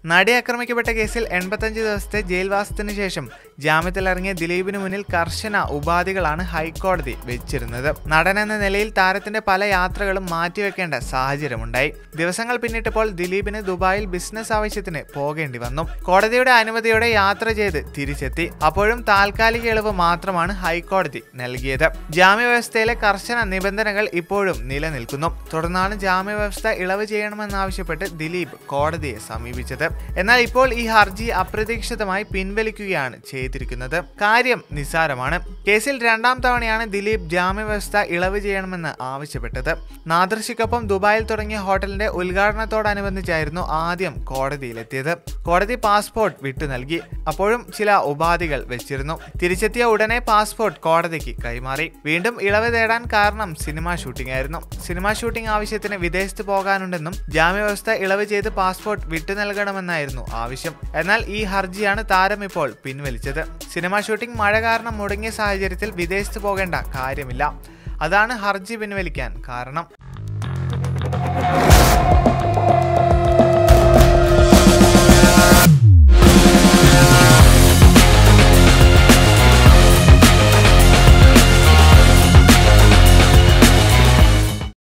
നടി ആക്രമിക്കപ്പെട്ട കേസിൽ എൺപത്തഞ്ച് ദിവസത്തെ ജയിൽവാസത്തിന് ശേഷം ജാമ്യത്തിലിറങ്ങിയ ദിലീപിന് മുന്നിൽ കർശന ഉപാധികളാണ് ഹൈക്കോടതി വെച്ചിരുന്നത് നടൻ എന്ന നിലയിൽ താരത്തിന്റെ പല യാത്രകളും മാറ്റിവെക്കേണ്ട സാഹചര്യമുണ്ടായി ദിവസങ്ങൾ പിന്നിട്ടപ്പോൾ ദിലീപിന് ദുബായിൽ ബിസിനസ് ആവശ്യത്തിന് പോകേണ്ടി വന്നു കോടതിയുടെ അനുമതിയോടെ യാത്ര ചെയ്ത് തിരിച്ചെത്തി അപ്പോഴും താൽക്കാലിക ഇളവ് മാത്രമാണ് ഹൈക്കോടതി നൽകിയത് ജാമ്യവ്യവസ്ഥയിലെ കർശന നിബന്ധനകൾ ഇപ്പോഴും നിലനിൽക്കുന്നു തുടർന്നാണ് ജാമ്യവ്യവസ്ഥ ഇളവ് ചെയ്യണമെന്നാവശ്യപ്പെട്ട് ദിലീപ് കോടതിയെ സമീപിച്ചത് എന്നാൽ ഇപ്പോൾ ഈ ഹർജി അപ്രതീക്ഷിതമായി പിൻവലിക്കുകയാണ് ചെയ്തിരിക്കുന്നത് കാര്യം നിസ്സാരമാണ് കേസിൽ രണ്ടാം തവണയാണ് ദിലീപ് ജാമ്യവ്യവസ്ഥ ഇളവ് ചെയ്യണമെന്ന് ആവശ്യപ്പെട്ടത് നാദർശിക്കൊപ്പം ദുബായിൽ തുടങ്ങിയ ഹോട്ടലിന്റെ ഉദ്ഘാടനത്തോടനുബന്ധിച്ചായിരുന്നു ആദ്യം കോടതിയിലെത്തിയത് കോടതി പാസ്പോർട്ട് വിട്ടു നൽകി അപ്പോഴും ചില ഉപാധികൾ വെച്ചിരുന്നു തിരിച്ചെത്തിയ ഉടനെ പാസ്പോർട്ട് കോടതിക്ക് കൈമാറി വീണ്ടും ഇളവ് തേടാൻ കാരണം സിനിമാ ഷൂട്ടിംഗ് ആയിരുന്നു സിനിമാ ഷൂട്ടിംഗ് ആവശ്യത്തിന് വിദേശത്ത് പോകാനുണ്ടെന്നും ജാമ്യവ്യവസ്ഥ ഇളവ് ചെയ്ത് പാസ്പോർട്ട് വിട്ടു നൽകണമെന്നായിരുന്നു ആവശ്യം എന്നാൽ ഈ ഹർജിയാണ് താരം ഇപ്പോൾ പിൻവലിച്ചത് സിനിമാ ഷൂട്ടിംഗ് മഴ കാരണം മുടങ്ങിയ സാഹചര്യത്തിൽ വിദേശത്ത് പോകേണ്ട കാര്യമില്ല അതാണ് ഹർജി പിൻവലിക്കാൻ കാരണം